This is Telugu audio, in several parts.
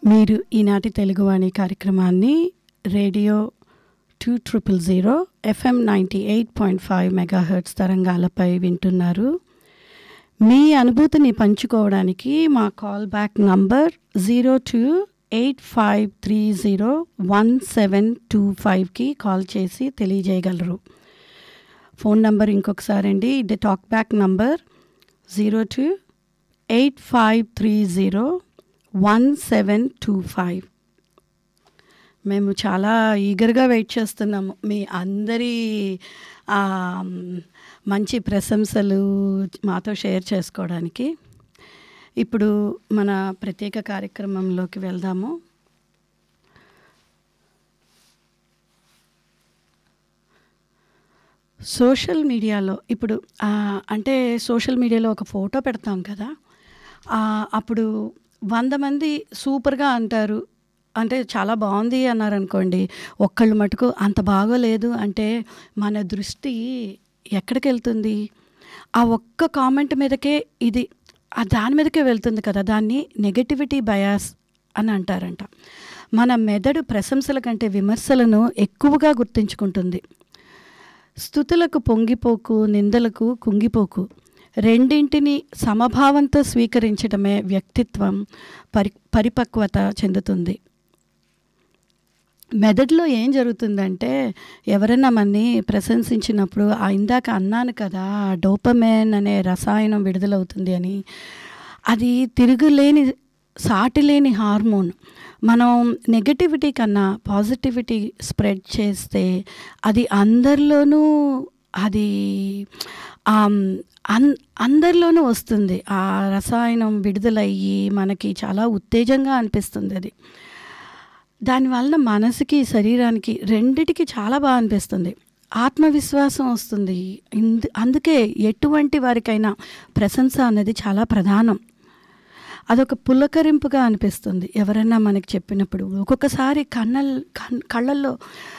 మీరు ఈనాటి తెలుగువాణి కార్యక్రమాన్ని radio two triple zero FM ninety eight point five megahertz తరంగాలపై వింటున్నారు మీ అనుభూతిని పంచుకోవడానికి మా call back number zero two eight five three zero one seven two ఫైవ్కి కాల్ చేసి తెలియజేయగలరు ఫోన్ నంబర్ ఇంకొకసారి అండి ఇది talk back number zero two eight five three zero one seven two five మేము చాలా ఈగర్గా వెయిట్ చేస్తున్నాము మీ అందరి ఆ, మంచి ప్రశంసలు మాతో షేర్ చేసుకోవడానికి ఇప్పుడు మన ప్రత్యేక కార్యక్రమంలోకి వెళ్దాము సోషల్ మీడియాలో ఇప్పుడు ఆ, అంటే సోషల్ మీడియాలో ఒక ఫోటో పెడతాం కదా ఆ, అప్పుడు వంద మంది సూపర్గా అంటారు అంటే చాలా బాగుంది అన్నారు అనుకోండి ఒక్కళ్ళు మటుకు అంత బాగోలేదు అంటే మన దృష్టి ఎక్కడికి వెళ్తుంది ఆ ఒక్క కామెంట్ మీదకే ఇది ఆ దాని మీదకే వెళ్తుంది కదా దాన్ని నెగటివిటీ బయాస్ అని అంటారంట మన మెదడు ప్రశంసల కంటే విమర్శలను ఎక్కువగా గుర్తించుకుంటుంది స్థుతులకు పొంగిపోకు నిందలకు కుంగిపోకు రెండింటిని సమభావంతో స్వీకరించడమే వ్యక్తిత్వం పరి పరిపక్వత చెందుతుంది మెదడులో ఏం జరుగుతుందంటే ఎవరైనా మనని ప్రశంసించినప్పుడు ఆ ఇందాక అన్నాను కదా డోపమేన్ అనే రసాయనం విడుదలవుతుంది అని అది తిరుగులేని సాటిలేని హార్మోన్ మనం నెగటివిటీ కన్నా పాజిటివిటీ స్ప్రెడ్ చేస్తే అది అందరిలోనూ అది ఆమ్, అన్ అందరిలోనూ వస్తుంది ఆ రసాయనం విడుదలయ్యి మనకి చాలా ఉత్తేజంగా అనిపిస్తుంది అది దానివలన మనసుకి శరీరానికి రెండిటికి చాలా బాగా అనిపిస్తుంది ఆత్మవిశ్వాసం వస్తుంది ఇందు అందుకే ఎటువంటి వారికైనా ప్రశంస అన్నది చాలా ప్రధానం అదొక పులకరింపుగా అనిపిస్తుంది ఎవరైనా మనకి చెప్పినప్పుడు ఒక్కొక్కసారి కన్నల్ కన్ కళ్ళల్లో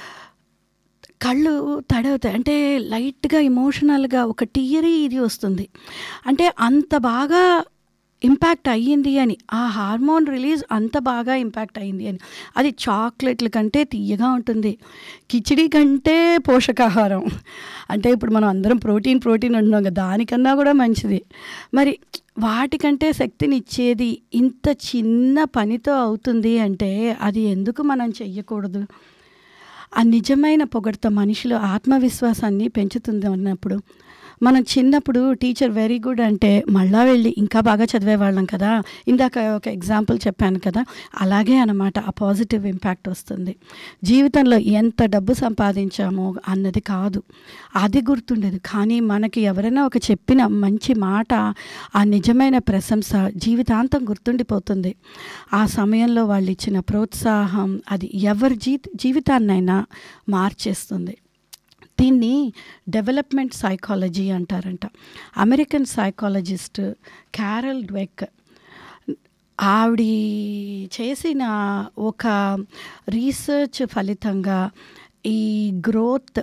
కళ్ళు తడవుతాయి అంటే లైట్గా ఎమోషనల్గా ఒక టీయరీ ఇది వస్తుంది అంటే అంత బాగా ఇంపాక్ట్ అయ్యింది అని ఆ హార్మోన్ రిలీజ్ అంత బాగా ఇంపాక్ట్ అయ్యింది అని అది చాక్లెట్ల కంటే తీయగా ఉంటుంది కిచిడి కంటే పోషకాహారం అంటే ఇప్పుడు మనం అందరం ప్రోటీన్ ప్రోటీన్ అంటున్నాం కదా దానికన్నా కూడా మంచిది మరి వాటికంటే శక్తిని ఇచ్చేది ఇంత చిన్న పనితో అవుతుంది అంటే అది ఎందుకు మనం చెయ్యకూడదు ఆ నిజమైన పొగడ్త మనిషిలో ఆత్మవిశ్వాసాన్ని పెంచుతుంది అన్నప్పుడు మనం చిన్నప్పుడు టీచర్ వెరీ గుడ్ అంటే మళ్ళా వెళ్ళి ఇంకా బాగా చదివేవాళ్ళం కదా ఇందాక ఒక ఎగ్జాంపుల్ చెప్పాను కదా అలాగే అన్నమాట ఆ పాజిటివ్ ఇంపాక్ట్ వస్తుంది జీవితంలో ఎంత డబ్బు సంపాదించామో అన్నది కాదు అది గుర్తుండేది కానీ మనకి ఎవరైనా ఒక చెప్పిన మంచి మాట ఆ నిజమైన ప్రశంస జీవితాంతం గుర్తుండిపోతుంది ఆ సమయంలో వాళ్ళు ఇచ్చిన ప్రోత్సాహం అది ఎవరి జీ జీవితాన్నైనా మార్చేస్తుంది దీన్ని డెవలప్మెంట్ సైకాలజీ అంటారంట అమెరికన్ సైకాలజిస్ట్ క్యారల్ డ్వెక్ ఆవిడ చేసిన ఒక రీసెర్చ్ ఫలితంగా ఈ గ్రోత్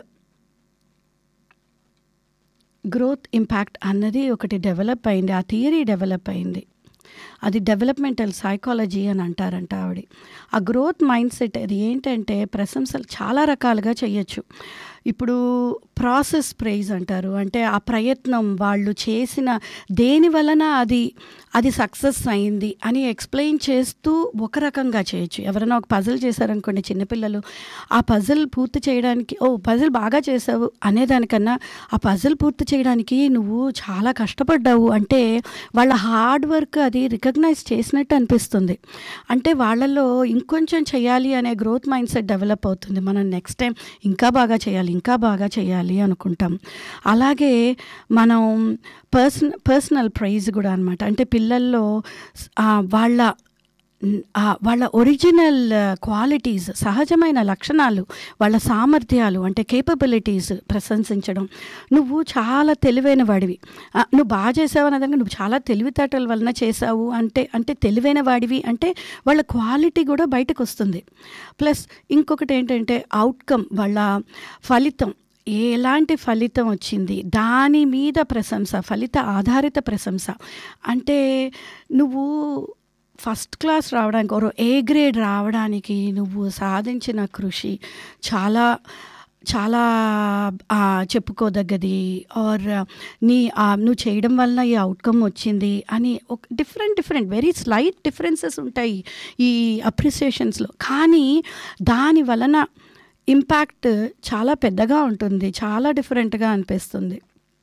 గ్రోత్ ఇంపాక్ట్ అన్నది ఒకటి డెవలప్ అయింది ఆ థియరీ డెవలప్ అయింది అది డెవలప్మెంటల్ సైకాలజీ అని అంటారంట ఆవిడ ఆ గ్రోత్ మైండ్ సెట్ అది ఏంటంటే ప్రశంసలు చాలా రకాలుగా చేయొచ్చు ఇప్పుడు ప్రాసెస్ ప్రైజ్ అంటారు అంటే ఆ ప్రయత్నం వాళ్ళు చేసిన దేని వలన అది అది సక్సెస్ అయింది అని ఎక్స్ప్లెయిన్ చేస్తూ ఒక రకంగా చేయొచ్చు ఎవరైనా ఒక పజిల్ చేశారనుకోండి చిన్నపిల్లలు ఆ పజిల్ పూర్తి చేయడానికి ఓ పజిల్ బాగా చేసావు అనేదానికన్నా ఆ పజిల్ పూర్తి చేయడానికి నువ్వు చాలా కష్టపడ్డావు అంటే వాళ్ళ హార్డ్ వర్క్ అది రికగ్నైజ్ చేసినట్టు అనిపిస్తుంది అంటే వాళ్ళలో ఇంకొంచెం చేయాలి అనే గ్రోత్ మైండ్ సెట్ డెవలప్ అవుతుంది మనం నెక్స్ట్ టైం ఇంకా బాగా చేయాలి ఇంకా బాగా చేయాలి అనుకుంటాం అలాగే మనం పర్సన్ పర్సనల్ ప్రైజ్ కూడా అనమాట అంటే పిల్లల్లో ఆ, వాళ్ళ ఆ, వాళ్ళ ఒరిజినల్ క్వాలిటీస్ సహజమైన లక్షణాలు వాళ్ళ సామర్థ్యాలు అంటే కేపబిలిటీస్ ప్రశంసించడం నువ్వు చాలా తెలివైన వాడివి ఆ, నువ్వు బాగా చేసావు అన్నదంగా నువ్వు చాలా తెలివితేటల వలన చేసావు అంటే అంటే తెలివైన వాడివి అంటే వాళ్ళ క్వాలిటీ కూడా బయటకు వస్తుంది ప్లస్ ఇంకొకటి ఏంటంటే అవుట్కమ్ వాళ్ళ ఫలితం ఎలాంటి ఫలితం వచ్చింది దాని మీద ప్రశంస ఫలిత ఆధారిత ప్రశంస అంటే నువ్వు ఫస్ట్ క్లాస్ రావడానికి ఒక ఏ గ్రేడ్ రావడానికి నువ్వు సాధించిన కృషి చాలా చాలా ఆ, చెప్పుకోదగ్గది ఆర్ నీ ఆ, నువ్వు చేయడం వలన ఈ అవుట్కమ్ వచ్చింది అని ఒక different different very slight differences ఉంటాయి ఈ అప్రిసియేషన్స్లో కానీ దాని వలన ఇంపాక్ట్ చాలా పెద్దగా ఉంటుంది చాలా డిఫరెంట్గా అనిపిస్తుంది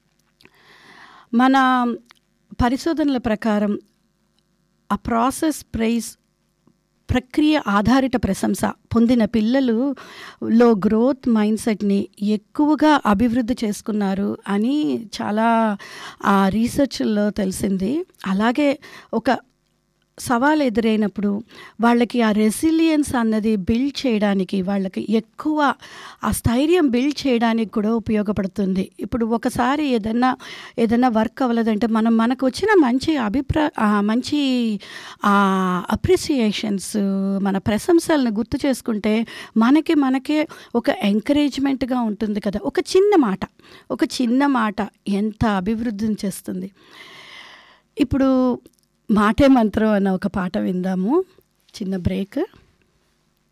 మన పరిశోధనల ప్రకారం ఆ ప్రాసెస్ ప్రైజ్ ప్రక్రియ ఆధారిత ప్రశంస పొందిన పిల్లలు లో గ్రోత్ మైండ్ సెట్ని ఎక్కువగా అభివృద్ధి చేసుకున్నారు అని చాలా ఆ రీసెర్చ్లో తెలిసింది అలాగే ఒక సవాల్ ఎదురైనప్పుడు వాళ్ళకి ఆ రెసిలియన్స్ అన్నది బిల్డ్ చేయడానికి వాళ్ళకి ఎక్కువ ఆ స్థైర్యం బిల్డ్ చేయడానికి కూడా ఉపయోగపడుతుంది ఇప్పుడు ఒకసారి ఏదన్నా ఏదన్నా వర్క్ అవ్వలేదంటే మనం మనకు వచ్చిన మంచి అభిప్రాయ మంచి అప్రిసియేషన్స్ మన ప్రశంసలను గుర్తు చేసుకుంటే మనకి మనకే ఒక ఎంకరేజ్మెంట్గా ఉంటుంది కదా ఒక చిన్న మాట ఒక చిన్న మాట ఎంత అభివృద్ధిని చేస్తుంది ఇప్పుడు మాటే మంత్రం అన్న ఒక పాట విందాము చిన్న బ్రేక్